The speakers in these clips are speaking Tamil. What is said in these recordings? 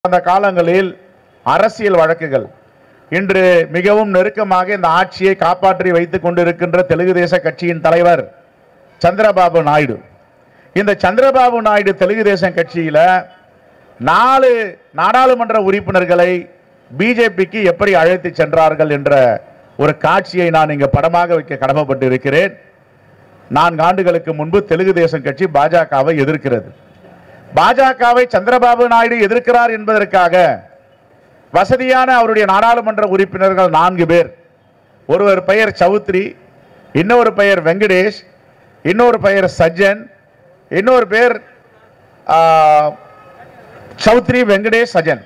கடந்த காலங்களில் அரசியல் வழக்குகள் இன்று மிகவும் நெருக்கமாக இந்த ஆட்சியை காப்பாற்றி வைத்துக் கொண்டிருக்கின்ற தெலுங்கு தேச கட்சியின் தலைவர் சந்திரபாபு நாயுடு இந்த சந்திரபாபு நாயுடு தெலுங்கு தேசம் கட்சியில நாலு நாடாளுமன்ற உறுப்பினர்களை பிஜேபிக்கு எப்படி அழைத்து சென்றார்கள் என்ற ஒரு காட்சியை நான் இங்க படமாக வைக்க கடமைப்பட்டு இருக்கிறேன் நான்கு ஆண்டுகளுக்கு முன்பு தெலுங்கு தேசம் கட்சி பாஜகவை எதிர்க்கிறது பாஜகவை சந்திரபாபு நாயுடு எதிர்க்கிறார் என்பதற்காக வசதியான அவருடைய நாடாளுமன்ற உறுப்பினர்கள் நான்கு பேர் ஒருவர் பெயர் சௌத்ரி இன்னொரு பெயர் வெங்கடேஷ் இன்னொரு பெயர் சஜ்ஜன் இன்னொரு பேர் ஆ, சௌத்ரி வெங்கடேஷ் சஜன்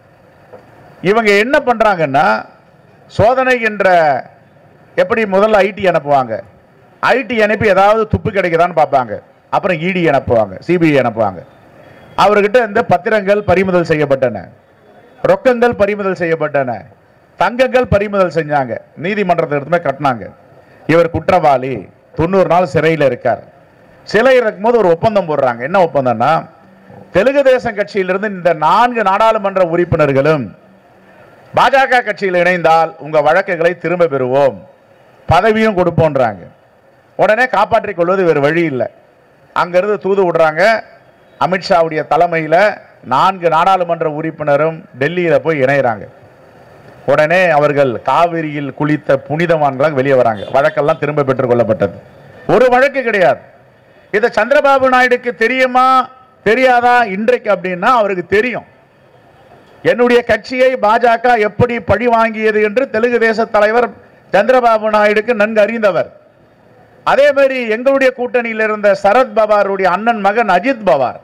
இவங்க என்ன பண்றாங்கன்னா சோதனை என்ற எப்படி முதல்ல ஐடி அனுப்புவாங்க ஐடி அனுப்பி ஏதாவது துப்பு கிடைக்குதான்னு பார்ப்பாங்க அப்புறம் இடி அனுப்புவாங்க சிபிஐ அனுப்புவாங்க அவர்கிட்ட இந்த பத்திரங்கள் பறிமுதல் செய்யப்பட்டன ரொக்கங்கள் பறிமுதல் செய்யப்பட்டன தங்கங்கள் பறிமுதல் செஞ்சாங்க நீதிமன்றத்தை எடுத்துமே கட்டினாங்க இவர் குற்றவாளி தொண்ணூறு நாள் சிறையில் இருக்கார் சிறையில் இருக்கும்போது ஒரு ஒப்பந்தம் போடுறாங்க என்ன ஒப்பந்தம்னா தெலுங்கு தேசம் கட்சியிலிருந்து இந்த நான்கு நாடாளுமன்ற உறுப்பினர்களும் பாஜக கட்சியில் இணைந்தால் உங்க வழக்குகளை திரும்ப பெறுவோம் பதவியும் கொடுப்போன்றாங்க உடனே காப்பாற்றிக் கொள்வது வேறு வழி இல்லை அங்கிருந்து தூது விடுறாங்க அமித்ஷாவுடைய தலைமையில் நான்கு நாடாளுமன்ற உறுப்பினரும் டெல்லியில போய் இணையறாங்க உடனே அவர்கள் காவிரியில் குளித்த புனிதவான்களாக வெளியே வராங்க வழக்கெல்லாம் திரும்ப பெற்றுக் கொள்ளப்பட்டது ஒரு வழக்கு கிடையாது இதை சந்திரபாபு நாயுடுக்கு தெரியுமா தெரியாதா இன்றைக்கு அப்படின்னா அவருக்கு தெரியும் என்னுடைய கட்சியை பாஜக எப்படி பழி வாங்கியது என்று தெலுங்கு தேச தலைவர் சந்திரபாபு நாயுடுக்கு நன்கு அறிந்தவர் அதே மாதிரி எங்களுடைய கூட்டணியில் இருந்த சரத் பவாருடைய அண்ணன் மகன் அஜித் பவார்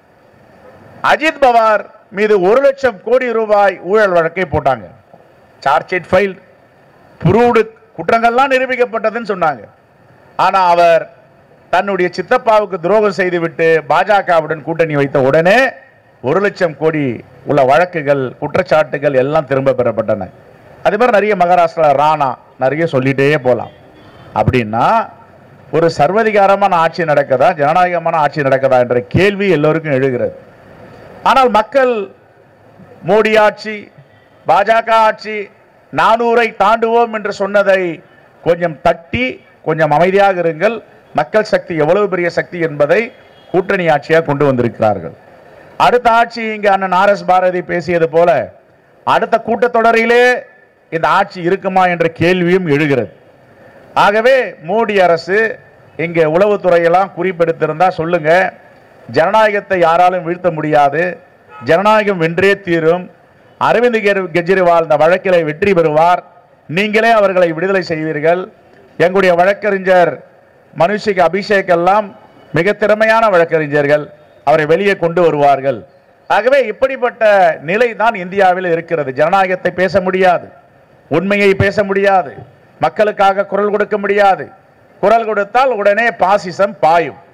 அஜித் பவார் மீது ஒரு லட்சம் கோடி ரூபாய் ஊழல் வழக்கை போட்டாங்க சார்ஜ் ஷீட் ஃபைல் ப்ரூவ்டு குற்றங்கள்லாம் நிரூபிக்கப்பட்டதுன்னு சொன்னாங்க ஆனா அவர் தன்னுடைய சித்தப்பாவுக்கு துரோகம் செய்துவிட்டு பாஜகவுடன் கூட்டணி வைத்த உடனே ஒரு லட்சம் கோடி உள்ள வழக்குகள் குற்றச்சாட்டுகள் எல்லாம் திரும்ப பெறப்பட்டன அதே மாதிரி நிறைய மகாராஷ்டிரா ராணா நிறைய சொல்லிட்டே போலாம் அப்படின்னா ஒரு சர்வதிகாரமான ஆட்சி நடக்குதா ஜனநாயகமான ஆட்சி நடக்குதா என்ற கேள்வி எல்லோருக்கும் எழுகிறது ஆனால் மக்கள் மோடி ஆட்சி பாஜக ஆட்சி நானூரை தாண்டுவோம் என்று சொன்னதை கொஞ்சம் தட்டி கொஞ்சம் அமைதியாக இருங்கள் மக்கள் சக்தி எவ்வளவு பெரிய சக்தி என்பதை கூட்டணி ஆட்சியாக கொண்டு வந்திருக்கிறார்கள் அடுத்த ஆட்சி இங்க அண்ணன் ஆர் எஸ் பாரதி பேசியது போல அடுத்த கூட்டத்தொடரிலே இந்த ஆட்சி இருக்குமா என்ற கேள்வியும் எழுகிறது ஆகவே மோடி அரசு இங்கே உளவுத்துறையெல்லாம் குறிப்பெடுத்திருந்தா சொல்லுங்க ஜனநாயகத்தை யாராலும் வீழ்த்த முடியாது ஜனநாயகம் வென்றே தீரும் அரவிந்த் கெஜ்- கெஜ்ரிவால் இந்த வழக்கில் வெற்றி பெறுவார் நீங்களே அவர்களை விடுதலை செய்வீர்கள் எங்களுடைய வழக்கறிஞர் மனுஷிக்கு அபிஷேக் எல்லாம் மிக திறமையான வழக்கறிஞர்கள் அவரை வெளியே கொண்டு வருவார்கள் ஆகவே இப்படிப்பட்ட நிலை தான் இந்தியாவில் இருக்கிறது ஜனநாயகத்தை பேச முடியாது உண்மையை பேச முடியாது மக்களுக்காக குரல் கொடுக்க முடியாது குரல் கொடுத்தால் உடனே பாசிசம் பாயும்